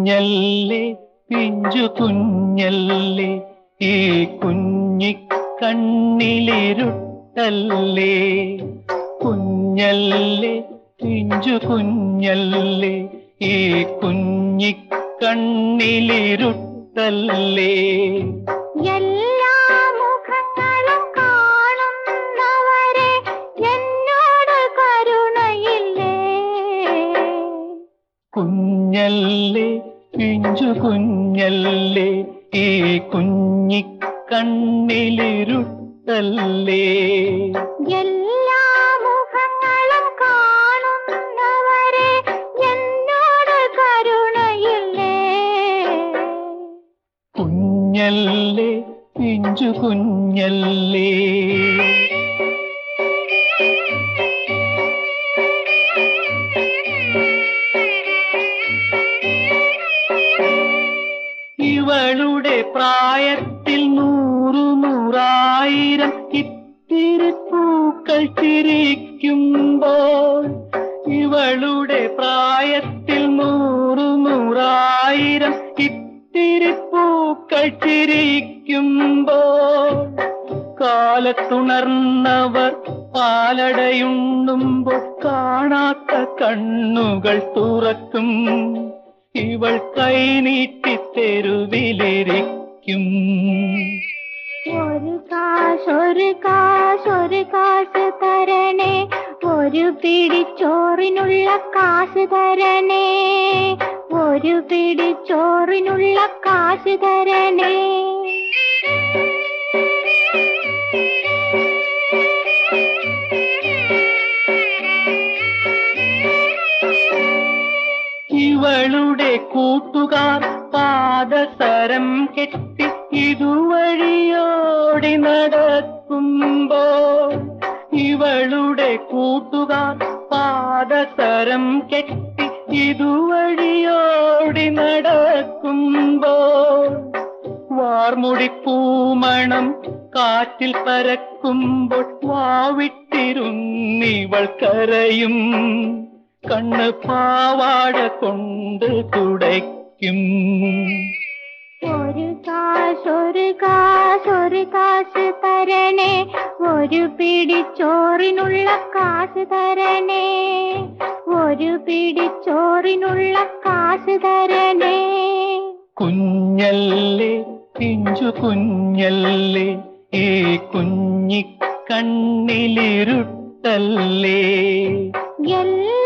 കുഞ്ഞല്ലേ പിഞ്ചു കുഞ്ഞല്ലേ ഈ കുഞ്ഞിക്കണ്ണിലിരുട്ടല്ലേ കുഞ്ഞല്ലേ പിഞ്ചു കുഞ്ഞല്ലേ ഈ കുഞ്ഞിക്കണ്ണിലിരുട്ടല്ലേ എല്ലാ മുഖങ്ങളും കാണുന്നവരെ എന്നോട് കരുണയില്ലേ കുഞ്ഞല്ലേ പിഞ്ചു കുഞ്ഞല്ലേ ഈ കുഞ്ഞിക്കണ്ണിലിരുട്ടല്ലേ എല്ലാ മുഖങ്ങളും കാണുന്നവരെ എന്നോട് കരുണയില്ലേ കുഞ്ഞല്ലേ പിഞ്ചു കുഞ്ഞല്ലേ ഇവളുടെ പ്രായത്തിൽ നൂറു നൂറായിരം ഇത്തിരി പൂക്കൾ ചിരിക്കുമ്പോൾ ഇവളുടെ പ്രായത്തിൽ നൂറു നൂറായിരം ഇത്തിരി പൂക്കൾ ചിരിക്കുമ്പോൾ കാലത്തുണർന്നവർ പാലടയുണ്ണുമ്പോൾ കാണാത്ത കണ്ണുകൾ തുറക്കും ഇവൾ കൈനീട്ടി തെരുവിലിരിക്കും ഒരു കാശ് ഒരു കാശ് ഒരു കാശ് തരണേ ഒരു പിടി ചോറിനുള്ള കാശ് തരണേ ഒരു പിടി ചോറിനുള്ള കാശ് തരണേ ഇവളുടെ കൂട്ടുകാർ പാദസരം കെട്ടി ഇതുവഴിയോടി നടക്കുമ്പോൾ ഇവളുടെ കൂട്ടുകാർ പാദസരം കെട്ടി ഇതുവഴിയോടി നടക്കുമ്പോൾ വാർമുടിപ്പൂമണം കാറ്റിൽ പരക്കുമ്പോൾ വാവിട്ടിരുന്നിവൾ കരയും കണ്ണ് പാവാട കൊണ്ട് തുടയ്ക്കും ഒരു കാശ് ഒരു കാശ് ഒരു കാശ് തരണേ ഒരു പിടി ചോറിനുള്ള കാശ് തരണേ ഒരു പിടി ചോറിനുള്ള കാശ് തരണേ കുഞ്ഞല്ലേ പിഞ്ചു കുഞ്ഞല്ലേ ഈ കുഞ്ഞിക്കണ്ണിലിരുട്ടല്ലേ എല്ലാ